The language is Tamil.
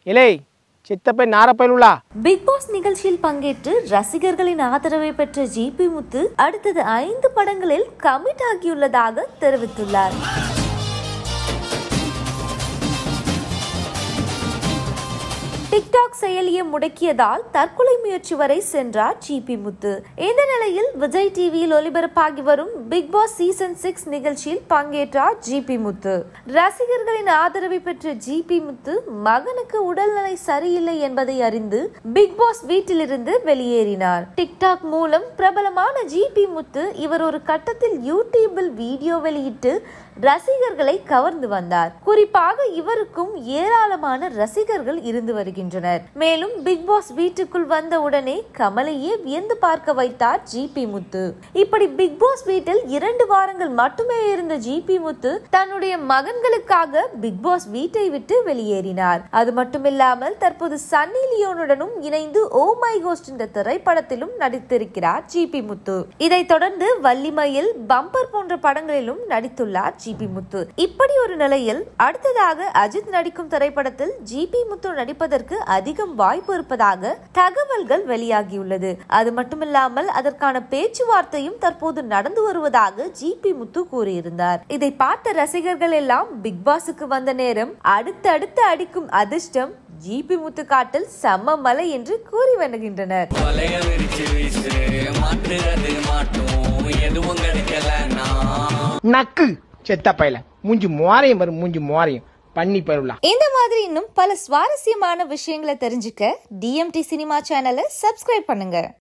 இலே சித்தப்பை நாரப்பயிலுள்ளா பிக் பாஸ் நிகழ்ச்சியில் பங்கேற்று ரசிகர்களின் ஆதரவை பெற்ற ஜிபி முத்து அடுத்தது ஐந்து படங்களில் கமிட் ஆகியுள்ளதாக தெரிவித்துள்ளார் டிக்டாக் செயலியை முடக்கியதால் தற்கொலை முயற்சி வரை சென்றார் ஜிபி முத்து இந்த நிலையில் விஜய் டிவியில் ஒளிபரப்பாகி வரும் பிக் பாஸ் சீசன் சிக்ஸ் நிகழ்ச்சியில் பங்கேற்றார் ஜிபி முத்து ரசிகர்களின் ஆதரவை பெற்ற ஜிபி முத்து மகனுக்கு உடல்நிலை சரியில்லை என்பதை அறிந்து பிக் பாஸ் வீட்டிலிருந்து வெளியேறினார் டிக்டாக் மூலம் பிரபலமான ஜிபி முத்து இவர் ஒரு கட்டத்தில் யூடியூபில் வீடியோ வெளியிட்டு ரசிகர்களை கவர்ந்து வந்தார் குறிப்பாக இவருக்கும் ஏராளமான ரசிகர்கள் இருந்து வருகின்றனர் மேலும் பிக் பாஸ் வீட்டுக்குள் வந்த உடனே கமலையே வியந்து பார்க்க வைத்தார் ஜிபி முத்து இப்படி பிக் பாஸ் வீட்டில் இரண்டு வாரங்கள் மட்டுமே இருந்த ஜிபி முத்து தன்னுடைய மகன்களுக்காக பிக் பாஸ் வீட்டை விட்டு வெளியேறினார் அது மட்டுமில்லாமல் தற்போது சன்னி லியோனுடனும் இணைந்து ஓ மை கோஸ்ட் என்ற திரைப்படத்திலும் நடித்திருக்கிறார் ஜிபி முத்து இதைத் தொடர்ந்து வள்ளிமயில் பம்பர் போன்ற படங்களிலும் நடித்துள்ளார் ஜிபி முத்து இப்படி ஒரு நிலையில் அடுத்ததாக அஜித் நடிக்கும் திரைப்படத்தில் ஜிபி முத்து நடிப்பதற்கு அதிகம் வாய்ப்பு இருப்பதாக தகவல்கள் வெளியாகியுள்ளது அது மட்டுமில்லாமல் அதற்கான பேச்சுவார்த்தையும் தற்போது நடந்து வருவதாக ஜிபி முத்து கூறியிருந்தார் இதை பார்த்த ரசிகர்கள் எல்லாம் பிக் பாஸுக்கு வந்த நேரம் அடுத்தடுத்து அடிக்கும் அதிர்ஷ்டம் ஜிபி முத்து காட்டில் செம்ம மலை என்று கூறி வருகின்றனர் வலைய விரிச்சு வீசு மாட்டுறது மாட்டும் எதுவும் கிடைக்கலன்னா நக்கு செத்தப்பையில மூஞ்சி மோரையும் வரும் மூஞ்சி மோரையும் பண்ணி பருளா இந்த மாதிரி இன்னும் பல சுவாரஸ்யமான விஷயங்களை தெரிஞ்சுக்க டிஎம்டி சினிமா சேனலை சப்ஸ்கிரைப் பண்ணுங்க